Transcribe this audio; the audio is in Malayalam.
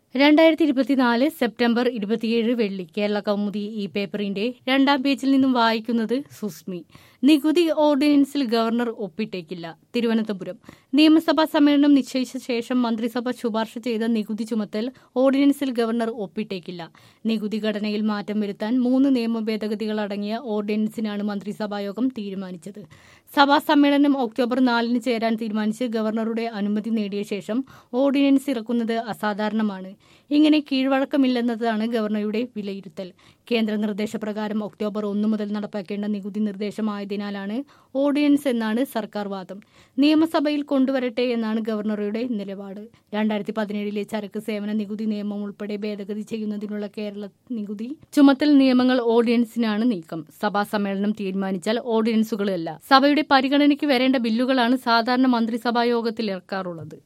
രണ്ടായിരത്തി ഇരുപത്തിനാല് സെപ്റ്റംബർ ഇരുപത്തിയേഴ് വെള്ളി കേരള കൗമുദി ഈ പേപ്പറിന്റെ രണ്ടാം പേജിൽ നിന്നും വായിക്കുന്നത് സുസ്മി നികുതി ഓർഡിനൻസിൽ ഗവർണർ ഒപ്പിട്ടേക്കില്ല തിരുവനന്തപുരം നിയമസഭാ സമ്മേളനം നിശ്ചയിച്ച ശേഷം മന്ത്രിസഭ ശുപാർശ ചെയ്ത നികുതി ചുമത്തൽ ഓർഡിനൻസിൽ ഗവർണർ ഒപ്പിട്ടേക്കില്ല നികുതി ഘടനയിൽ മാറ്റം വരുത്താൻ മൂന്ന് നിയമ ഭേദഗതികൾ അടങ്ങിയ ഓർഡിനൻസിനാണ് മന്ത്രിസഭായോഗം തീരുമാനിച്ചത് സഭാ സമ്മേളനം ഒക്ടോബർ നാലിന് ചേരാൻ തീരുമാനിച്ച് ഗവർണറുടെ അനുമതി നേടിയ ശേഷം ഓർഡിനൻസ് ഇറക്കുന്നത് അസാധാരണമാണ് ഇങ്ങനെ കീഴ്വഴക്കമില്ലെന്നതാണ് ഗവർണറുടെ വിലയിരുത്തൽ കേന്ദ്ര നിർദ്ദേശപ്രകാരം ഒക്ടോബർ ഒന്ന് മുതൽ നടപ്പാക്കേണ്ട നികുതി നിർദ്ദേശമായതിനാലാണ് ഓർഡിനൻസ് എന്നാണ് സർക്കാർ വാദം നിയമസഭയിൽ കൊണ്ടുവരട്ടെ എന്നാണ് ഗവർണറുടെ നിലപാട് രണ്ടായിരത്തി പതിനേഴിലെ ചരക്ക് സേവന നികുതി നിയമം ഉൾപ്പെടെ ഭേദഗതി ചെയ്യുന്നതിനുള്ള കേരള നികുതി ചുമത്തൽ നിയമങ്ങൾ ഓർഡിനൻസിനാണ് നീക്കം സഭാ സമ്മേളനം തീരുമാനിച്ചാൽ ഓർഡിനൻസുകളല്ല സഭയുടെ പരിഗണനയ്ക്ക് വരേണ്ട ബില്ലുകളാണ് സാധാരണ മന്ത്രിസഭാ യോഗത്തിൽ ഇറക്കാറുള്ളത്